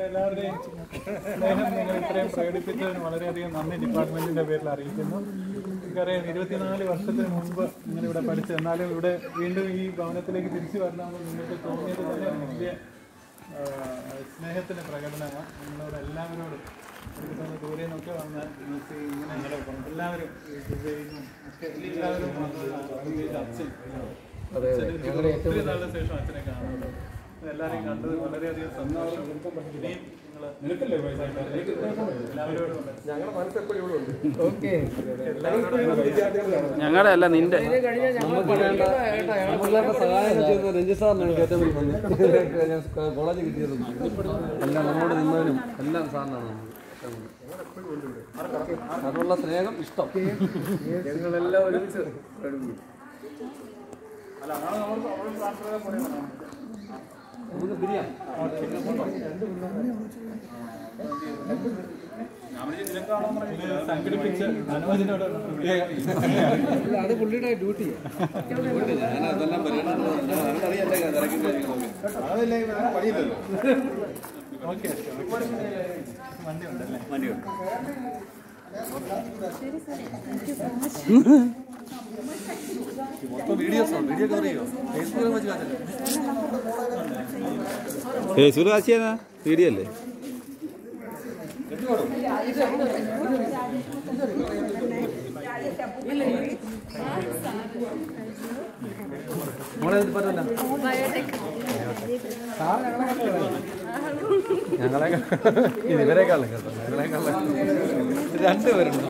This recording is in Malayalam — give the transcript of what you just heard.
നിങ്ങളുടെ എല്ലാവരുടെയും സ്നേഹം നിങ്ങൾ ഇത്രയും പ്രകടിപ്പിച്ചതിന് വളരെയധികം നന്ദി ഡിപ്പാർട്ട്മെന്റിന്റെ പേരിൽ അറിയിക്കുന്നു എനിക്കറിയാം ഇരുപത്തിനാല് വർഷത്തിന് മുമ്പ് നിങ്ങൾ ഇവിടെ പഠിച്ചു എന്നാലും ഇവിടെ വീണ്ടും ഈ ഭവനത്തിലേക്ക് തിരിച്ചു വരണമെന്ന് നിങ്ങൾക്ക് തോന്നിയത് തന്നെ വലിയ ആ, സ്നേഹത്തിന്റെ പ്രകടനമാണ് നിങ്ങളോട് എല്ലാവരോടും എനിക്ക് തോന്നുന്നു ദൂരെ നിന്നൊക്കെ വന്ന് നിങ്ങൾക്ക് ഇങ്ങനെ എല്ലാവരും ഈ ദുബൈയിൽ നിന്നും ഒക്കെ എല്ലാവരും വന്ന് പ്രത്യേകിച്ച് അച്ഛൻ അച്ഛനെ ഒത്തിരി നാളിന് ശേഷം അച്ഛനെ കാണുന്നത് എല്ലാവരെയും കണ്ടത് വളരെയധികം സന്തോഷം ഇനിയും നിങ്ങള് എല്ലാവരോടും ഉണ്ട്. ഞങ്ങളുടെ അല്ല നിന്റെ നമുക്ക് വേണ്ട നമുക്കുള്ള സഹായം ചെയ്യുന്ന രഞ്ജിത് സാറിനാണ് ഏറ്റവും വലിയ നന്ദി ഞാൻ കോളേജ് കിട്ടിയതും എല്ലാം നമ്മോട് നിന്നതിനും എല്ലാം സാറിനാണ് നമുക്ക് ഏറ്റവും കൂടുതൽ. അതിനുള്ള സ്നേഹം ഇഷ്ടം ഞങ്ങളെല്ലാം ഒരുമിച്ച് നമുക്ക് പിരിയാം ഇത് സംഘടിപ്പിച്ച് അനുവദിനോട് പ്രത്യേകം അത് പുള്ളിയുടെ ഡ്യൂട്ടി ഞാൻ അതെല്ലാം അറിയാം തിരക്കി ഓക്കെ വണ്ടി ഉണ്ടല്ലേ വീഡിയോസ് വീഡിയോ കവർ ചെയ്യോ ഫേസ്ബുക്കിൽ വെച്ച് കാണിച്ചല്ലോ ഫേസ്ബുക്ക് ആശയാ വീഡിയോ അല്ലേ മോളെ ഇത് പറ്റല്ല ഞങ്ങളെ ഇത് ഇവരെക്കാളും കേട്ടോ ഞങ്ങളെക്കാളും രണ്ടുപേരുണ്ട്